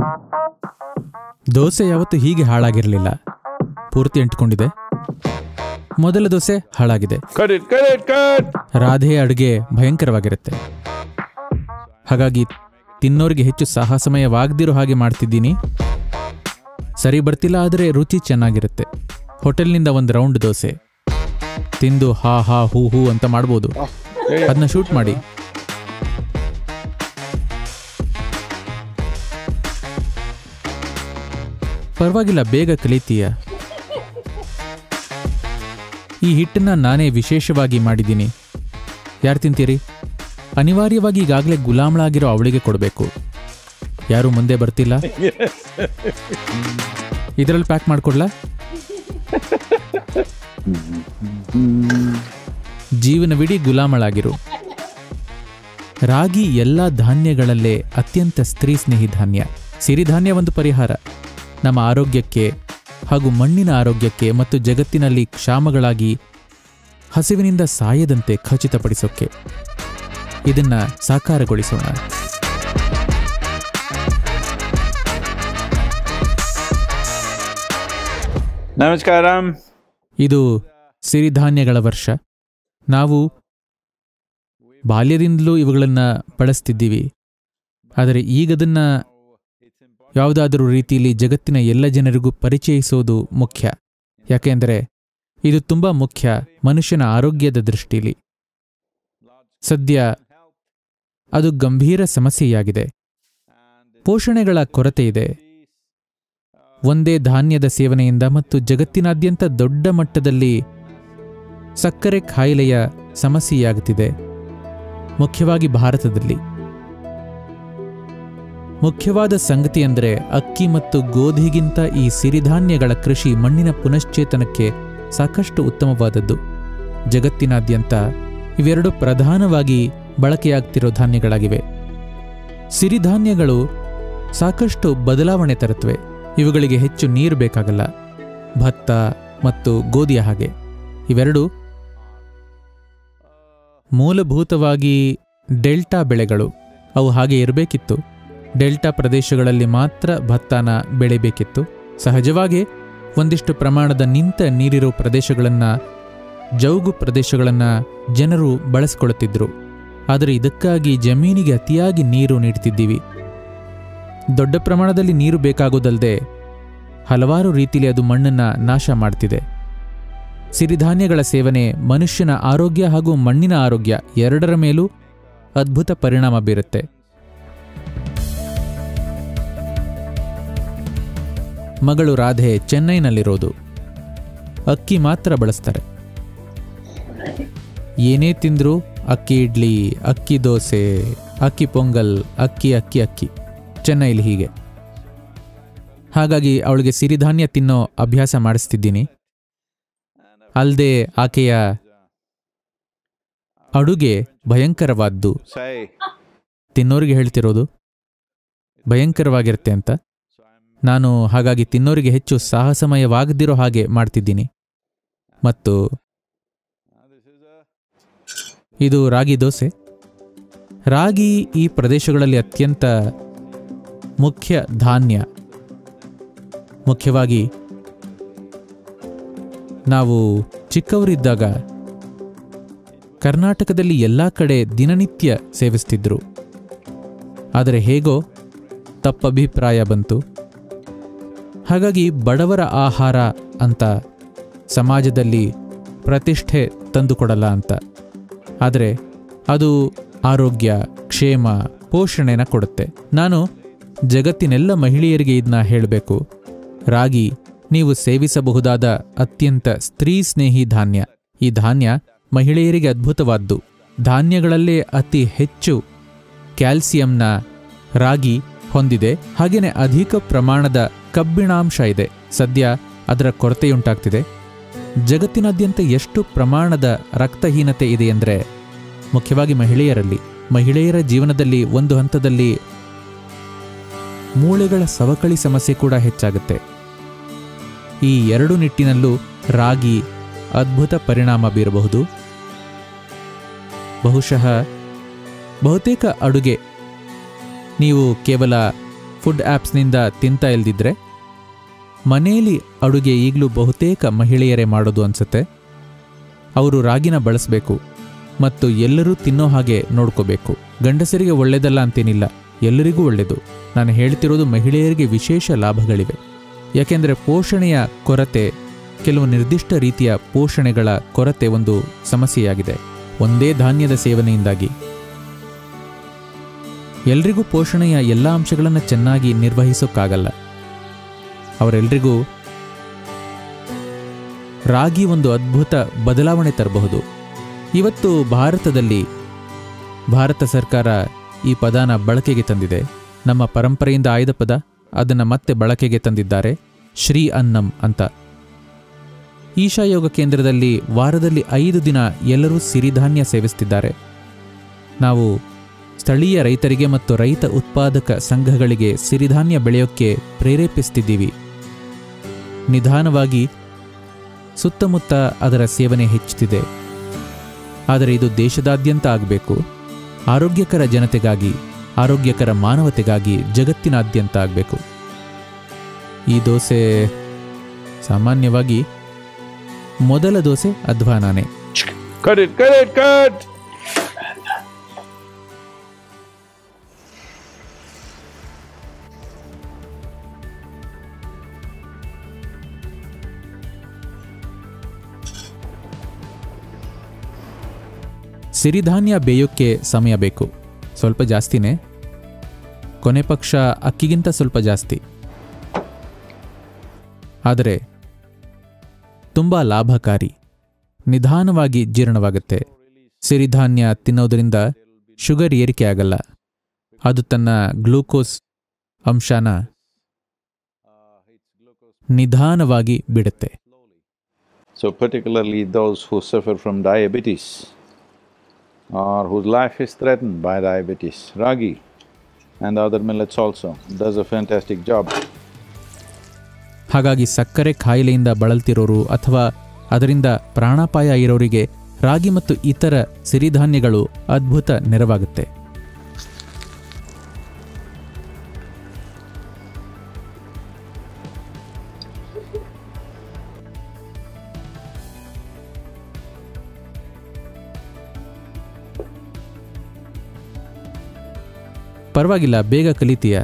ದೋಸೆ ಯಾವತ್ತೂ ಹೀಗೆ ಹಾಳಾಗಿರಲಿಲ್ಲ ಪೂರ್ತಿ ಅಂಟ್ಕೊಂಡಿದೆ ಮೊದಲ ದೋಸೆ ಹಾಳಾಗಿದೆ Cut it, cut it, cut! ರಾಧೆಯ ಅಡುಗೆ ಭಯಂಕರವಾಗಿರುತ್ತೆ ಹಾಗಾಗಿ ತಿನ್ನೋರಿಗೆ ಹೆಚ್ಚು ಸಾಹಸಮಯವಾಗದಿರೋ ಹಾಗೆ ಮಾಡ್ತಿದ್ದೀನಿ ಸರಿ ಬರ್ತಿಲ್ಲ ಆದರೆ ರುಚಿ ಚೆನ್ನಾಗಿರುತ್ತೆ ಹೋಟೆಲ್ನಿಂದ ಒಂದು ರೌಂಡ್ ದೋಸೆ ತಿಂದು ಹಾ ಹಾ ಹೂ ಹೂ ಅಂತ ಮಾಡ್ಬೋದು ಅದನ್ನ ಶೂಟ್ ಮಾಡಿ ಪರವಾಗಿಲ್ಲ ಬೇಗ ಕಲಿತೀಯ ಈ ಹಿಟ್ಟನ್ನ ನಾನೇ ವಿಶೇಷವಾಗಿ ಮಾಡಿದ್ದೀನಿ ಯಾರು ತಿಂತೀರಿ ಅನಿವಾರ್ಯವಾಗಿ ಈಗಾಗಲೇ ಗುಲಾಮಳಾಗಿರೋ ಅವಳಿಗೆ ಕೊಡಬೇಕು ಯಾರು ಮುಂದೆ ಬರ್ತಿಲ್ಲ ಇದರಲ್ಲಿ ಪ್ಯಾಕ್ ಮಾಡ್ಕೊಡ್ಲಾ ಜೀವನವಿಡೀ ಗುಲಾಮಳಾಗಿರು ರಾಗಿ ಎಲ್ಲ ಧಾನ್ಯಗಳಲ್ಲೇ ಅತ್ಯಂತ ಸ್ತ್ರೀ ಸ್ನೇಹಿ ಧಾನ್ಯ ಸಿರಿಧಾನ್ಯ ಒಂದು ಪರಿಹಾರ ನಮ್ಮ ಆರೋಗ್ಯಕ್ಕೆ ಹಾಗೂ ಮಣ್ಣಿನ ಆರೋಗ್ಯಕ್ಕೆ ಮತ್ತು ಜಗತ್ತಿನಲ್ಲಿ ಕ್ಷಾಮಗಳಾಗಿ ಹಸಿವಿನಿಂದ ಸಾಯದಂತೆ ಖಚಿತಪಡಿಸೋಕೆ ಇದನ್ನ ಸಾಕಾರಗೊಳಿಸೋಣ Namaskaram. ಇದು ಸಿರಿಧಾನ್ಯಗಳ ವರ್ಷ ನಾವು ಬಾಲ್ಯದಿಂದಲೂ ಇವುಗಳನ್ನ ಬಳಸ್ತಿದ್ದೀವಿ ಆದರೆ ಈಗದನ್ನ ಯಾವುದಾದರೂ ರೀತಿಯಲ್ಲಿ ಜಗತ್ತಿನ ಎಲ್ಲ ಜನರಿಗೂ ಪರಿಚಯಿಸೋದು ಮುಖ್ಯ ಯಾಕೆಂದರೆ ಇದು ತುಂಬಾ ಮುಖ್ಯ ಮನುಷ್ಯನ ಆರೋಗ್ಯದ ದೃಷ್ಟಿಲಿ ಸದ್ಯ ಅದು ಗಂಭೀರ ಸಮಸ್ಯೆಯಾಗಿದೆ ಪೋಷಣೆಗಳ ಕೊರತೆ ಇದೆ ಒಂದೇ ಧಾನ್ಯದ ಸೇವನೆಯಿಂದ ಮತ್ತು ಜಗತ್ತಿನಾದ್ಯಂತ ದೊಡ್ಡ ಮಟ್ಟದಲ್ಲಿ ಸಕ್ಕರೆ ಕಾಯಿಲೆಯ ಸಮಸ್ಯೆಯಾಗುತ್ತಿದೆ ಮುಖ್ಯವಾಗಿ ಭಾರತದಲ್ಲಿ ಮುಖ್ಯವಾದ ಸಂಗತಿ ಅಂದರೆ ಅಕ್ಕಿ ಮತ್ತು ಗೋಧಿಗಿಂತ ಈ ಸಿರಿಧಾನ್ಯಗಳ ಕೃಷಿ ಮಣ್ಣಿನ ಪುನಶ್ಚೇತನಕ್ಕೆ ಸಾಕಷ್ಟು ಉತ್ತಮವಾದದ್ದು ಜಗತ್ತಿನಾದ್ಯಂತ ಇವೆರಡು ಪ್ರಧಾನವಾಗಿ ಬಳಕೆಯಾಗ್ತಿರೋ ಧಾನ್ಯಗಳಾಗಿವೆ ಸಿರಿಧಾನ್ಯಗಳು ಸಾಕಷ್ಟು ಬದಲಾವಣೆ ತರುತ್ತವೆ ಇವುಗಳಿಗೆ ಹೆಚ್ಚು ನೀರು ಬೇಕಾಗಲ್ಲ ಭತ್ತ ಮತ್ತು ಗೋಧಿಯ ಹಾಗೆ ಇವೆರಡು ಮೂಲಭೂತವಾಗಿ ಡೆಲ್ಟಾ ಬೆಳೆಗಳು ಅವು ಹಾಗೆ ಇರಬೇಕಿತ್ತು ಡೆಲ್ಟಾ ಪ್ರದೇಶಗಳಲ್ಲಿ ಮಾತ್ರ ಭತ್ತನ ಬೆಳಿಬೇಕಿತ್ತು ಸಹಜವಾಗಿ ಒಂದಿಷ್ಟು ಪ್ರಮಾಣದ ನಿಂತ ನೀರಿರೋ ಪ್ರದೇಶಗಳನ್ನು ಜೌಗು ಪ್ರದೇಶಗಳನ್ನು ಜನರು ಬಳಸ್ಕೊಳ್ಳುತ್ತಿದ್ದರು ಆದರೆ ಇದಕ್ಕಾಗಿ ಜಮೀನಿಗೆ ಅತಿಯಾಗಿ ನೀರು ನೀಡ್ತಿದ್ದೀವಿ ದೊಡ್ಡ ಪ್ರಮಾಣದಲ್ಲಿ ನೀರು ಬೇಕಾಗೋದಲ್ಲದೆ ಹಲವಾರು ರೀತಿಯಲ್ಲಿ ಅದು ಮಣ್ಣನ್ನ ನಾಶ ಮಾಡ್ತಿದೆ ಸಿರಿಧಾನ್ಯಗಳ ಸೇವನೆ ಮನುಷ್ಯನ ಆರೋಗ್ಯ ಹಾಗೂ ಮಣ್ಣಿನ ಆರೋಗ್ಯ ಎರಡರ ಮೇಲೂ ಅದ್ಭುತ ಪರಿಣಾಮ ಬೀರುತ್ತೆ ಮಗಳು ರಾಧೆ ಚೆನ್ನೈನಲ್ಲಿರೋದು ಅಕ್ಕಿ ಮಾತ್ರ ಬಳಸ್ತಾರೆ ಏನೇ ತಿಂದ್ರೂ ಅಕ್ಕಿ ಇಡ್ಲಿ ಅಕ್ಕಿ ದೋಸೆ ಅಕ್ಕಿ ಪೊಂಗಲ್ ಅಕ್ಕಿ ಅಕ್ಕಿ ಅಕ್ಕಿ ಚೆನ್ನೈಲಿ ಹೀಗೆ ಹಾಗಾಗಿ ಅವಳಿಗೆ ಸಿರಿಧಾನ್ಯ ತಿನ್ನೋ ಅಭ್ಯಾಸ ಮಾಡಿಸ್ತಿದ್ದೀನಿ ಅಲ್ಲದೆ ಆಕೆಯ ಅಡುಗೆ ಭಯಂಕರವಾದ್ದು Say. ತಿನ್ನೋರಿಗೆ ಹೇಳ್ತಿರೋದು ಭಯಂಕರವಾಗಿರುತ್ತೆ ಅಂತ ನಾನು ಹಾಗಾಗಿ ತಿನ್ನೋರಿಗೆ ಹೆಚ್ಚು ಸಾಹಸಮಯವಾಗದಿರೋ ಹಾಗೆ ಮಾಡ್ತಿದ್ದೀನಿ ಮತ್ತು ಇದು ರಾಗಿ ದೋಸೆ ರಾಗಿ ಈ ಪ್ರದೇಶಗಳಲ್ಲಿ ಅತ್ಯಂತ ಮುಖ್ಯ ಧಾನ್ಯ ಮುಖ್ಯವಾಗಿ ನಾವು ಚಿಕ್ಕವರಿದ್ದಾಗ ಕರ್ನಾಟಕದಲ್ಲಿ ಎಲ್ಲ ಕಡೆ ದಿನನಿತ್ಯ ಸೇವಿಸ್ತಿದ್ರು ಆದರೆ ಹೇಗೋ ತಪ್ಪಭಿಪ್ರಾಯ ಬಂತು ಹಾಗಾಗಿ ಬಡವರ ಆಹಾರ ಅಂತ ಸಮಾಜದಲ್ಲಿ ಪ್ರತಿಷ್ಠೆ ತಂದುಕೊಡಲ್ಲ ಅಂತ ಆದರೆ ಅದು ಆರೋಗ್ಯ ಕ್ಷೇಮ ಪೋಷಣೆನ ಕೊಡುತ್ತೆ ನಾನು ಜಗತ್ತಿನೆಲ್ಲ ಮಹಿಳೆಯರಿಗೆ ಇದನ್ನ ಹೇಳಬೇಕು ರಾಗಿ ನೀವು ಸೇವಿಸಬಹುದಾದ ಅತ್ಯಂತ ಸ್ತ್ರೀ ಸ್ನೇಹಿ ಧಾನ್ಯ ಈ ಧಾನ್ಯ ಮಹಿಳೆಯರಿಗೆ ಅದ್ಭುತವಾದ್ದು ಧಾನ್ಯಗಳಲ್ಲೇ ಅತಿ ಹೆಚ್ಚು ಕ್ಯಾಲ್ಸಿಯಂನ ರಾಗಿ ಹೊಂದಿದೆ ಹಾಗೇನೆ ಅಧಿಕ ಪ್ರಮಾಣದ ಕಬ್ಬಿಣಾಂಶ ಇದೆ ಸದ್ಯ ಅದರ ಕೊರತೆಯುಂಟಾಗ್ತಿದೆ ಜಗತ್ತಿನಾದ್ಯಂತ ಎಷ್ಟು ಪ್ರಮಾಣದ ರಕ್ತಹೀನತೆ ಇದೆ ಎಂದರೆ ಮುಖ್ಯವಾಗಿ ಮಹಿಳೆಯರಲ್ಲಿ ಮಹಿಳೆಯರ ಜೀವನದಲ್ಲಿ ಒಂದು ಹಂತದಲ್ಲಿ ಮೂಳೆಗಳ ಸವಕಳಿ ಸಮಸ್ಯೆ ಕೂಡ ಹೆಚ್ಚಾಗುತ್ತೆ ಈ ಎರಡು ನಿಟ್ಟಿನಲ್ಲೂ ರಾಗಿ ಅದ್ಭುತ ಪರಿಣಾಮ ಬೀರಬಹುದು ಬಹುಶಃ ಬಹುತೇಕ ಅಡುಗೆ ನೀವು ಕೇವಲ ಫುಡ್ ಆ್ಯಪ್ಸ್ನಿಂದ ತಿಂತಾ ಇಲ್ದಿದ್ರೆ ಮನೆಯಲ್ಲಿ ಅಡುಗೆ ಈಗಲೂ ಬಹುತೇಕ ಮಹಿಳೆಯರೇ ಮಾಡೋದು ಅನ್ಸುತ್ತೆ ಅವರು ರಾಗಿನ ಬಳಸಬೇಕು ಮತ್ತು ಎಲ್ಲರೂ ತಿನ್ನೋ ಹಾಗೆ ನೋಡ್ಕೋಬೇಕು ಗಂಡಸರಿಗೆ ಒಳ್ಳೆಯದಲ್ಲ ಅಂತೇನಿಲ್ಲ ಎಲ್ಲರಿಗೂ ಒಳ್ಳೆಯದು ನಾನು ಹೇಳ್ತಿರೋದು ಮಹಿಳೆಯರಿಗೆ ವಿಶೇಷ ಲಾಭಗಳಿವೆ ಯಾಕೆಂದರೆ ಪೋಷಣೆಯ ಕೊರತೆ ಕೆಲವು ನಿರ್ದಿಷ್ಟ ರೀತಿಯ ಪೋಷಣೆಗಳ ಕೊರತೆ ಒಂದು ಸಮಸ್ಯೆಯಾಗಿದೆ ಒಂದೇ ಧಾನ್ಯದ ಸೇವನೆಯಿಂದಾಗಿ ಎಲ್ರಿಗೂ ಪೋಷಣೆಯ ಎಲ್ಲ ಅಂಶಗಳನ್ನು ಚೆನ್ನಾಗಿ ನಿರ್ವಹಿಸೋಕ್ಕಾಗಲ್ಲ ಅವರೆಲ್ರಿಗೂ ರಾಗಿ ಒಂದು ಅದ್ಭುತ ಬದಲಾವಣೆ ತರಬಹುದು ಇವತ್ತು ಭಾರತದಲ್ಲಿ ಭಾರತ ಸರ್ಕಾರ ಈ ಪದಾನ ಬಳಕೆಗೆ ತಂದಿದೆ ನಮ್ಮ ಪರಂಪರೆಯಿಂದ ಆಯ್ದ ಪದ ಅದನ್ನು ಮತ್ತೆ ಬಳಕೆಗೆ ತಂದಿದ್ದಾರೆ ಶ್ರೀ ಅನ್ನಂ ಅಂತ ಈಶಾ ಯೋಗ ಕೇಂದ್ರದಲ್ಲಿ ವಾರದಲ್ಲಿ ಐದು ದಿನ ಎಲ್ಲರೂ ಸಿರಿಧಾನ್ಯ ಸೇವಿಸ್ತಿದ್ದಾರೆ ನಾವು ಸ್ಥಳೀಯ ರೈತರಿಗೆ ಮತ್ತು ರೈತ ಉತ್ಪಾದಕ ಸಂಘಗಳಿಗೆ ಸಿರಿಧಾನ್ಯ ಬೆಳೆಯೋಕ್ಕೆ ಪ್ರೇರೇಪಿಸ್ತಿದ್ದೀವಿ ನಿಧಾನವಾಗಿ ಸುತ್ತಮುತ್ತ ಅದರ ಸೇವನೆ ಹೆಚ್ಚುತ್ತಿದೆ ಆದರೆ ಇದು ದೇಶದಾದ್ಯಂತ ಆಗಬೇಕು ಆರೋಗ್ಯಕರ ಜನತೆಗಾಗಿ ಆರೋಗ್ಯಕರ ಮಾನವತೆಗಾಗಿ ಜಗತ್ತಿನಾದ್ಯಂತ ಆಗಬೇಕು ಈ ದೋಸೆ ಸಾಮಾನ್ಯವಾಗಿ ಮೊದಲ dosa ಅಧ್ವಾನಾನೆ Cut it, cut it, cut! ಸಿರಿಧಾನ್ಯ ಬೇಯೋಕ್ಕೆ ಸಮಯ ಬೇಕು ಸ್ವಲ್ಪ ಜಾಸ್ತಿನೇ ಕೊನೆ ಪಕ್ಷ ಅಕ್ಕಿಗಿಂತ ಸ್ವಲ್ಪ ಜಾಸ್ತಿ ಆದರೆ ತುಂಬ ಲಾಭಕಾರಿ ನಿಧಾನವಾಗಿ ಜೀರ್ಣವಾಗುತ್ತೆ ಸಿರಿಧಾನ್ಯ ತಿನ್ನೋದರಿಂದ ಶುಗರ್ ಏರಿಕೆ ಆಗಲ್ಲ ಅದು ತನ್ನ ಗ್ಲೂಕೋಸ್ ಅಂಶನ ನಿಧಾನವಾಗಿ ಬಿಡುತ್ತೆ So, particularly those who suffer from diabetes or whose life is threatened by diabetes, ragi and other millets also does a fantastic job. ಹಾಗಾಗಿ ಸಕ್ಕರೆ ಕಾಯಿಲೆಯಿಂದ ಬಳಲ್ತಿರೋರು ಅಥವಾ ಅದರಿಂದ ಪ್ರಾಣಾಪಾಯ ಇರೋರಿಗೆ ರಾಗಿ ಮತ್ತು ಇತರ ಸಿರಿಧಾನ್ಯಗಳು ಅದ್ಭುತ ನೆರವಾಗುತ್ತೆ ಪರವಾಗಿಲ್ಲ ಬೇಗ ಕಲಿತೀಯ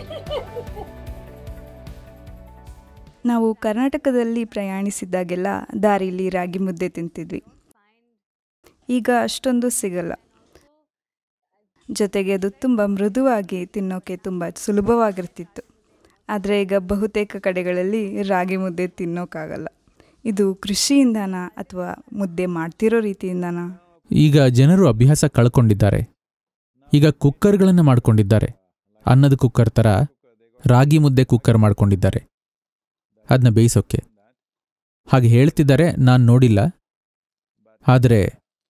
ನಾವು ಕರ್ನಾಟಕದಲ್ಲಿ ಪ್ರಯಾಣಿಸಿದಾಗೆಲ್ಲ ದಾರಿಲಿ ರಾಗಿ ಮುದ್ದೆ ತಿಂತಿದ್ವಿ ಈಗ ಅಷ್ಟೊಂದು ಸಿಗಲ್ಲ ಜೊತೆಗೆ ಅದು ತುಂಬ ಮೃದುವಾಗಿ ತಿನ್ನೋಕೆ ತುಂಬ ಸುಲಭವಾಗಿರ್ತಿತ್ತು ಆದರೆ ಈಗ ಬಹುತೇಕ ಕಡೆಗಳಲ್ಲಿ ರಾಗಿ ಮುದ್ದೆ ತಿನ್ನೋಕ್ಕಾಗಲ್ಲ ಇದು ಕೃಷಿಯಿಂದನ ಅಥವಾ ಮುದ್ದೆ ಮಾಡ್ತಿರೋ ರೀತಿಯಿಂದನಾ ಈಗ ಜನರು ಅಭ್ಯಾಸ ಕಳ್ಕೊಂಡಿದ್ದಾರೆ ಈಗ ಕುಕ್ಕರ್ಗಳನ್ನು ಮಾಡ್ಕೊಂಡಿದ್ದಾರೆ ಅನ್ನದ ಕುಕ್ಕರ್ ಥರ ರಾಗಿ ಮುದ್ದೆ ಕುಕ್ಕರ್ ಮಾಡ್ಕೊಂಡಿದ್ದಾರೆ ಅದನ್ನ ಬೇಯಿಸೋಕ್ಕೆ ಹಾಗೆ ಹೇಳ್ತಿದ್ದಾರೆ ನಾನು ನೋಡಿಲ್ಲ ಆದರೆ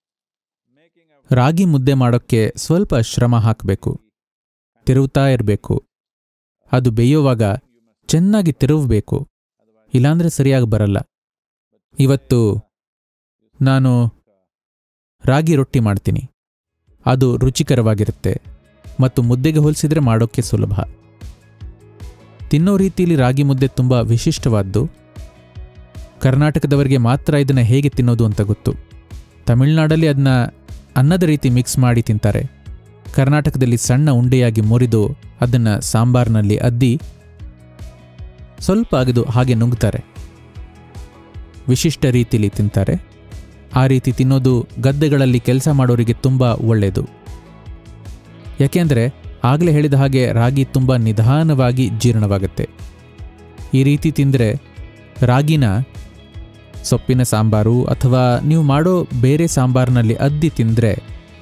ರಾಗಿ ಮುದ್ದೆ ಮಾಡೋಕ್ಕೆ ಸ್ವಲ್ಪ ಶ್ರಮ ಹಾಕಬೇಕು ತಿರುವ್ತಾ ಇರಬೇಕು ಅದು ಬೇಯುವಾಗ ಚೆನ್ನಾಗಿ ತಿರುವಬೇಕು ಇಲ್ಲಾಂದ್ರೆ ಸರಿಯಾಗಿ ಬರಲ್ಲ ಇವತ್ತು ನಾನು ರಾಗಿ ರೊಟ್ಟಿ ಮಾಡ್ತೀನಿ ಅದು ರುಚಿಕರವಾಗಿರುತ್ತೆ ಮತ್ತು ಮುದ್ದೆಗೆ ಹೋಲಿಸಿದ್ರೆ ಮಾಡೋಕ್ಕೆ ಸುಲಭ ತಿನ್ನೋ ರೀತಿಯಲ್ಲಿ ರಾಗಿ ಮುದ್ದೆ ತುಂಬ ವಿಶಿಷ್ಟವಾದ್ದು ಕರ್ನಾಟಕದವರಿಗೆ ಮಾತ್ರ ಇದನ್ನು ಹೇಗೆ ತಿನ್ನೋದು ಅಂತ ಗೊತ್ತು ತಮಿಳುನಾಡಲ್ಲಿ ಅದನ್ನ ಅನ್ನದ ರೀತಿ ಮಿಕ್ಸ್ ಮಾಡಿ ತಿಂತಾರೆ ಕರ್ನಾಟಕದಲ್ಲಿ ಸಣ್ಣ ಉಂಡೆಯಾಗಿ ಮುರಿದು ಅದನ್ನು ಸಾಂಬಾರ್ನಲ್ಲಿ ಅದ್ದಿ ಸ್ವಲ್ಪ ಅಗದು ಹಾಗೆ ನುಂಗ್ತಾರೆ ವಿಶಿಷ್ಟ ರೀತಿಯಲ್ಲಿ ತಿಂತಾರೆ ಆ ರೀತಿ ತಿನ್ನೋದು ಗದ್ದೆಗಳಲ್ಲಿ ಕೆಲಸ ಮಾಡೋರಿಗೆ ತುಂಬ ಒಳ್ಳೆಯದು ಯಾಕೆಂದರೆ ಆಗಲೇ ಹೇಳಿದ ಹಾಗೆ ರಾಗಿ ತುಂಬ ನಿಧಾನವಾಗಿ ಜೀರ್ಣವಾಗುತ್ತೆ ಈ ರೀತಿ ತಿಂದರೆ ರಾಗಿನ ಸೊಪ್ಪಿನ ಸಾಂಬಾರು ಅಥವಾ ನೀವು ಮಾಡೋ ಬೇರೆ ಸಾಂಬಾರಿನಲ್ಲಿ ಅದ್ದಿ ತಿಂದರೆ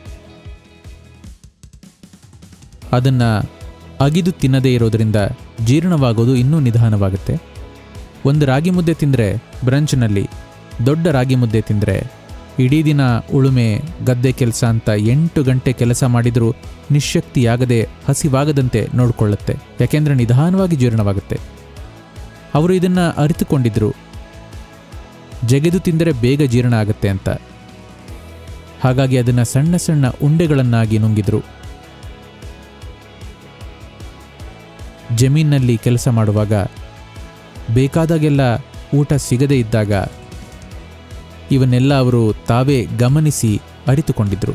ಅದನ್ನು ಅಗಿದು ತಿನ್ನದೇ ಇರೋದರಿಂದ ಜೀರ್ಣವಾಗೋದು ಇನ್ನೂ ನಿಧಾನವಾಗುತ್ತೆ ಒಂದು ರಾಗಿ ಮುದ್ದೆ ತಿಂದರೆ ಬ್ರಂಚ್ನಲ್ಲಿ ದೊಡ್ಡ ರಾಗಿ ಮುದ್ದೆ ತಿಂದರೆ ಇಡೀ ದಿನ ಉಳುಮೆ ಗದ್ದೆ ಕೆಲಸ ಅಂತ ಎಂಟು ಗಂಟೆ ಕೆಲಸ ಮಾಡಿದರೂ ನಿಶ್ಶಕ್ತಿಯಾಗದೆ ಹಸಿವಾಗದಂತೆ ನೋಡಿಕೊಳ್ಳುತ್ತೆ ಯಾಕೆಂದರೆ ನಿಧಾನವಾಗಿ ಜೀರ್ಣವಾಗುತ್ತೆ ಅವರು ಇದನ್ನು ಅರಿತುಕೊಂಡಿದ್ರು ಜಗೆದು ತಿಂದರೆ ಬೇಗ ಜೀರ್ಣ ಆಗುತ್ತೆ ಅಂತ ಹಾಗಾಗಿ ಅದನ್ನು ಸಣ್ಣ ಸಣ್ಣ ಉಂಡೆಗಳನ್ನಾಗಿ ನುಂಗಿದ್ರು ಜಮೀನಲ್ಲಿ ಕೆಲಸ ಮಾಡುವಾಗ ಬೇಕಾದಾಗೆಲ್ಲ ಊಟ ಸಿಗದೇ ಇದ್ದಾಗ ಇವನ್ನೆಲ್ಲ ಅವರು ತಾವೇ ಗಮನಿಸಿ ಅರಿತುಕೊಂಡಿದ್ರು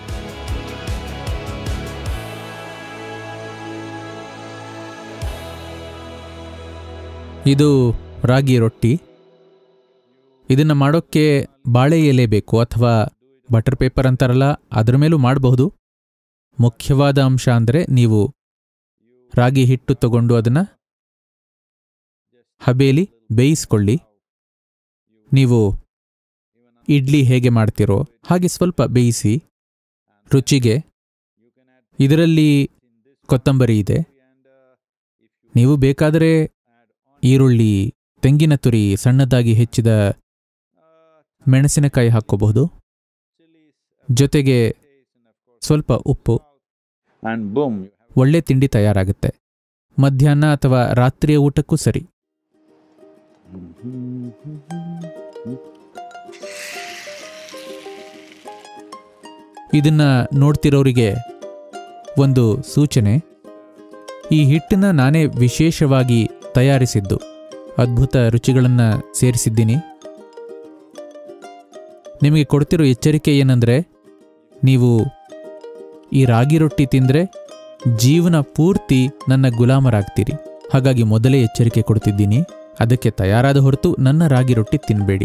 ಇದು ರಾಗಿ ರೊಟ್ಟಿ ಇದನ್ನು ಮಾಡೋಕ್ಕೆ ಬಾಳೆ ಎಲೆ ಬೇಕು ಅಥವಾ ಬಟರ್ ಪೇಪರ್ ಅಂತಾರಲ್ಲ ಅದರ ಮೇಲೂ ಮಾಡಬಹುದು ಮುಖ್ಯವಾದ ಅಂಶ ಅಂದರೆ ನೀವು ರಾಗಿ ಹಿಟ್ಟು ತಗೊಂಡು ಅದನ್ನು ಹಬೇಲಿ ಬೇಯಿಸ್ಕೊಳ್ಳಿ ನೀವು ಇಡ್ಲಿ ಹೇಗೆ ಮಾಡ್ತೀರೋ ಹಾಗೆ ಸ್ವಲ್ಪ ಬೇಯಿಸಿ ರುಚಿಗೆ ಇದರಲ್ಲಿ ಕೊತ್ತಂಬರಿ ಇದೆ ನೀವು ಬೇಕಾದರೆ ಈರುಳ್ಳಿ ತೆಂಗಿನ ತುರಿ ಸಣ್ಣದಾಗಿ ಹೆಚ್ಚಿದ ಮೆಣಸಿನಕಾಯಿ ಹಾಕ್ಕೋಬಹುದು ಜೊತೆಗೆ ಸ್ವಲ್ಪ ಉಪ್ಪು and boom, ಒಳ್ಳೆ ತಿಂಡಿ ತಯಾರಾಗುತ್ತೆ ಮಧ್ಯಾಹ್ನ ಅಥವಾ ರಾತ್ರಿಯ ಊಟಕ್ಕೂ ಸರಿ ಇದನ್ನ ನೋಡ್ತಿರೋರಿಗೆ ಒಂದು ಸೂಚನೆ ಈ ಹಿಟ್ಟನ್ನ ನಾನೇ ವಿಶೇಷವಾಗಿ ತಯಾರಿಸಿದ್ದು ಅದ್ಭುತ ರುಚಿಗಳನ್ನು ಸೇರಿಸಿದ್ದೀನಿ ನಿಮಗೆ ಕೊಡ್ತಿರೋ ಎಚ್ಚರಿಕೆ ಏನಂದರೆ ನೀವು ಈ ರಾಗಿ ರೊಟ್ಟಿ ತಿಂದರೆ ಜೀವನ ಪೂರ್ತಿ ನನ್ನ ಗುಲಾಮರಾಗ್ತೀರಿ ಹಾಗಾಗಿ ಮೊದಲೇ ಎಚ್ಚರಿಕೆ ಕೊಡ್ತಿದ್ದೀನಿ ಅದಕ್ಕೆ ತಯಾರಾದ ಹೊರತು ನನ್ನ ರಾಗಿ ರೊಟ್ಟಿ ತಿನ್ನಬೇಡಿ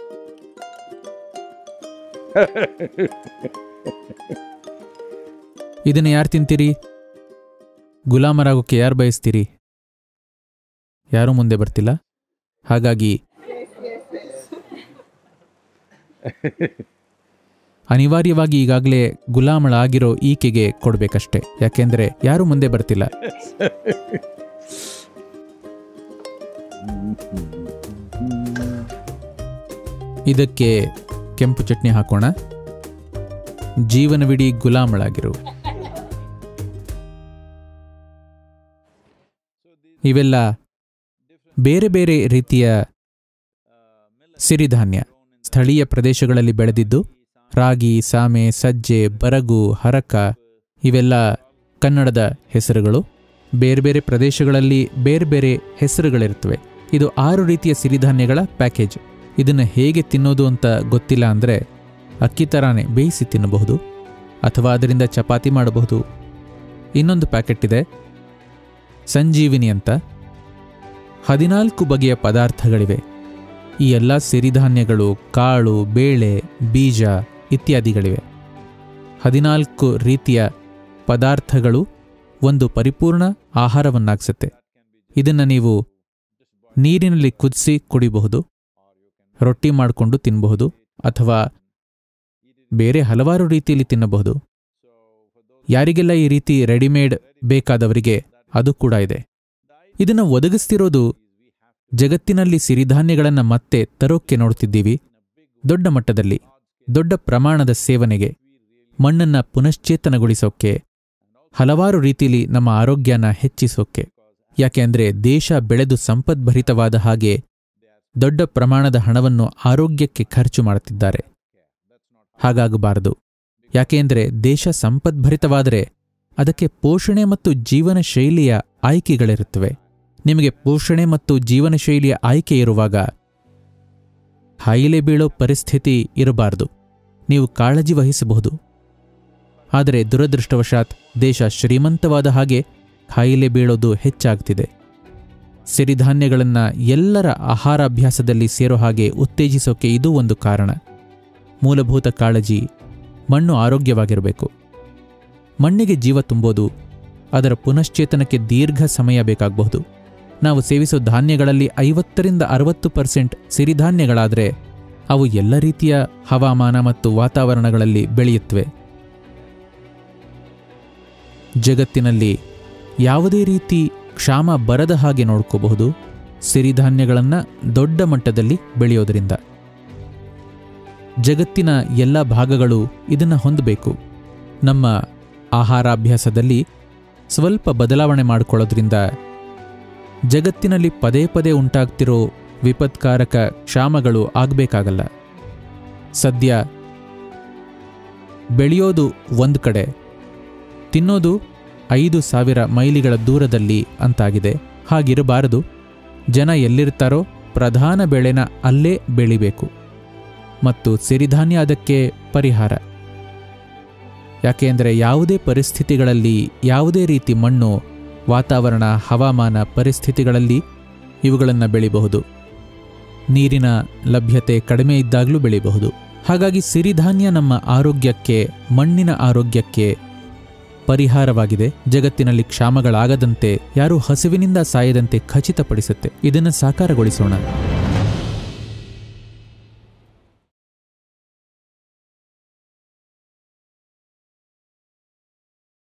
ಇದನ್ನು ಯಾರು ತಿಂತೀರಿ ಗುಲಾಮರಾಗೋಕ್ಕೆ ಯಾರು ಬಯಸ್ತೀರಿ ಯಾರೂ ಮುಂದೆ ಬರ್ತಿಲ್ಲ ಹಾಗಾಗಿ ಅನಿವಾರ್ಯವಾಗಿ ಈಗಾಗಲೇ ಗುಲಾಮಳಾಗಿರೋ ಈಕೆಗೆ ಕೊಡ್ಬೇಕಷ್ಟೆ ಯಾಕೆಂದ್ರೆ ಯಾರೂ ಮುಂದೆ ಬರ್ತಿಲ್ಲ ಇದಕ್ಕೆ ಕೆಂಪು ಚಟ್ನಿ ಹಾಕೋಣ ಜೀವನವಿಡೀ ಗುಲಾಮಳಾಗಿರು ಇವೆಲ್ಲ ಬೇರೆ ಬೇರೆ ರೀತಿಯ ಸಿರಿಧಾನ್ಯ ಸ್ಥಳೀಯ ಪ್ರದೇಶಗಳಲ್ಲಿ ಬೆಳೆದಿದ್ದು ರಾಗಿ ಸಾಮೆ ಸಜ್ಜೆ ಬರಗು ಹರಕ ಇವೆಲ್ಲ ಕನ್ನಡದ ಹೆಸರುಗಳು ಬೇರೆ ಬೇರೆ ಪ್ರದೇಶಗಳಲ್ಲಿ ಬೇರೆ ಬೇರೆ ಹೆಸರುಗಳಿರ್ತವೆ ಇದು ಆರು ರೀತಿಯ ಸಿರಿಧಾನ್ಯಗಳ ಪ್ಯಾಕೇಜ್ ಇದನ್ನು ಹೇಗೆ ತಿನ್ನೋದು ಅಂತ ಗೊತ್ತಿಲ್ಲ ಅಂದರೆ ಅಕ್ಕಿ ಥರಾನೇ ಬೇಯಿಸಿ ತಿನ್ನಬಹುದು ಅಥವಾ ಅದರಿಂದ ಚಪಾತಿ ಮಾಡಬಹುದು ಇನ್ನೊಂದು ಪ್ಯಾಕೆಟ್ ಇದೆ ಸಂಜೀವಿನಿ ಅಂತ ಹದಿನಾಲ್ಕು ಬಗೆಯ ಪದಾರ್ಥಗಳಿವೆ ಈ ಎಲ್ಲ ಸಿರಿಧಾನ್ಯಗಳು ಕಾಳು ಬೇಳೆ ಬೀಜ ಇತ್ಯಾದಿಗಳಿವೆ ಹದಿನಾಲ್ಕು ರೀತಿಯ ಪದಾರ್ಥಗಳು ಒಂದು ಪರಿಪೂರ್ಣ ಆಹಾರವನ್ನಾಗಿಸುತ್ತೆ ಇದನ್ನು ನೀವು ನೀರಿನಲ್ಲಿ ಕುದಿಸಿ ಕುಡಿಬಹುದು ರೊಟ್ಟಿ ಮಾಡಿಕೊಂಡು ತಿನ್ನಬಹುದು ಅಥವಾ ಬೇರೆ ಹಲವಾರು ರೀತಿಯಲ್ಲಿ ತಿನ್ನಬಹುದು ಯಾರಿಗೆಲ್ಲ ಈ ರೀತಿ ರೆಡಿಮೇಡ್ ಬೇಕಾದವರಿಗೆ ಅದು ಕೂಡ ಇದೆ ಇದನ್ನು ಒದಗಿಸ್ತಿರೋದು ಜಗತ್ತಿನಲ್ಲಿ ಸಿರಿಧಾನ್ಯಗಳನ್ನು ಮತ್ತೆ ತರೋಕ್ಕೆ ನೋಡ್ತಿದ್ದೀವಿ ದೊಡ್ಡ ಮಟ್ಟದಲ್ಲಿ ದೊಡ್ಡ ಪ್ರಮಾಣದ ಸೇವನೆಗೆ ಮಣ್ಣನ್ನ ಪುನಶ್ಚೇತನಗೊಳಿಸೋಕೆ ಹಲವಾರು ರೀತಿಲಿ ನಮ್ಮ ಆರೋಗ್ಯನ ಹೆಚ್ಚಿಸೋಕೆ ಯಾಕೆ ಅಂದ್ರೆ ದೇಶ ಬೆಳೆದು ಸಂಪದ್ಭರಿತವಾದ ಹಾಗೆ ದೊಡ್ಡ ಪ್ರಮಾಣದ ಹಣವನ್ನು ಆರೋಗ್ಯಕ್ಕೆ ಖರ್ಚು ಮಾಡುತ್ತಿದ್ದಾರೆ ಹಾಗಾಗಬಾರದು ಯಾಕೆಂದ್ರೆ ದೇಶ ಸಂಪದ್ಭರಿತವಾದರೆ ಅದಕ್ಕೆ ಪೋಷಣೆ ಮತ್ತು ಜೀವನ ಶೈಲಿಯ ಆಯ್ಕೆಗಳಿರುತ್ತವೆ ನಿಮಗೆ ಪೋಷಣೆ ಮತ್ತು ಜೀವನ ಶೈಲಿಯ ಆಯ್ಕೆ ಇರುವಾಗ ಕಾಯಿಲೆ ಬೀಳೋ ಪರಿಸ್ಥಿತಿ ಇರಬಾರದು ನೀವು ಕಾಳಜಿ ವಹಿಸಬಹುದು ಆದರೆ ದುರದೃಷ್ಟವಶಾತ್ ದೇಶ ಶ್ರೀಮಂತವಾದ ಹಾಗೆ ಕಾಯಿಲೆ ಬೀಳೋದು ಹೆಚ್ಚಾಗ್ತಿದೆ ಸಿರಿಧಾನ್ಯಗಳನ್ನು ಎಲ್ಲರ ಆಹಾರಾಭ್ಯಾಸದಲ್ಲಿ ಸೇರೋ ಹಾಗೆ ಉತ್ತೇಜಿಸೋಕೆ ಇದೂ ಒಂದು ಕಾರಣ ಮೂಲಭೂತ ಕಾಳಜಿ ಮಣ್ಣು ಆರೋಗ್ಯವಾಗಿರಬೇಕು ಮಣ್ಣಿಗೆ ಜೀವ ತುಂಬೋದು ಅದರ ಪುನಶ್ಚೇತನಕ್ಕೆ ದೀರ್ಘ ಸಮಯ ಬೇಕಾಗಬಹುದು ನಾವು ಸೇವಿಸೋ ಧಾನ್ಯಗಳಲ್ಲಿ ಐವತ್ತರಿಂದ ಅರವತ್ತು ಪರ್ಸೆಂಟ್ ಸಿರಿಧಾನ್ಯಗಳಾದರೆ ಅವು ಎಲ್ಲ ರೀತಿಯ ಹವಾಮಾನ ಮತ್ತು ವಾತಾವರಣಗಳಲ್ಲಿ ಬೆಳೆಯುತ್ತವೆ ಜಗತ್ತಿನಲ್ಲಿ ಯಾವುದೇ ರೀತಿ ಕ್ಷಾಮ ಬರದ ಹಾಗೆ ನೋಡ್ಕೋಬಹುದು ಸಿರಿಧಾನ್ಯಗಳನ್ನು ದೊಡ್ಡ ಮಟ್ಟದಲ್ಲಿ ಬೆಳೆಯೋದರಿಂದ ಜಗತ್ತಿನ ಎಲ್ಲ ಭಾಗಗಳು ಇದನ್ನು ಹೊಂದಬೇಕು ನಮ್ಮ ಆಹಾರಾಭ್ಯಾಸದಲ್ಲಿ ಸ್ವಲ್ಪ ಬದಲಾವಣೆ ಮಾಡಿಕೊಳ್ಳೋದ್ರಿಂದ ಜಗತ್ತಿನಲ್ಲಿ ಪದೇ ಪದೇ ಉಂಟಾಗ್ತಿರೋ ವಿಪತ್ಕಾರಕ ಕ್ಷಾಮಗಳು ಆಗಬೇಕಾಗಲ್ಲ ಸದ್ಯ ಬೆಳೆಯೋದು ಒಂದು ಕಡೆ ತಿನ್ನೋದು ಐದು ಸಾವಿರ ಮೈಲಿಗಳ ದೂರದಲ್ಲಿ ಅಂತಾಗಿದೆ ಹಾಗಿರಬಾರದು ಜನ ಎಲ್ಲಿರ್ತಾರೋ ಪ್ರಧಾನ ಬೆಳೆನ ಅಲ್ಲೇ ಬೆಳಿಬೇಕು ಮತ್ತು ಸಿರಿಧಾನ್ಯ ಅದಕ್ಕೆ ಪರಿಹಾರ ಯಾಕೆಂದರೆ ಯಾವುದೇ ಪರಿಸ್ಥಿತಿಗಳಲ್ಲಿ ಯಾವುದೇ ರೀತಿ ಮಣ್ಣು ವಾತಾವರಣ ಹವಾಮಾನ ಪರಿಸ್ಥಿತಿಗಳಲ್ಲಿ ಇವುಗಳನ್ನು ಬೆಳಿಬಹುದು ನೀರಿನ ಲಭ್ಯತೆ ಕಡಿಮೆ ಇದ್ದಾಗಲೂ ಬೆಳಿಬಹುದು ಹಾಗಾಗಿ ಸಿರಿಧಾನ್ಯ ನಮ್ಮ ಆರೋಗ್ಯಕ್ಕೆ ಮಣ್ಣಿನ ಆರೋಗ್ಯಕ್ಕೆ ಪರಿಹಾರವಾಗಿದೆ ಜಗತ್ತಿನಲ್ಲಿ ಕ್ಷಾಮಗಳಾಗದಂತೆ ಯಾರೂ ಹಸಿವಿನಿಂದ ಸಾಯದಂತೆ ಖಚಿತಪಡಿಸುತ್ತೆ ಇದನ್ನು ಸಾಕಾರಗೊಳಿಸೋಣ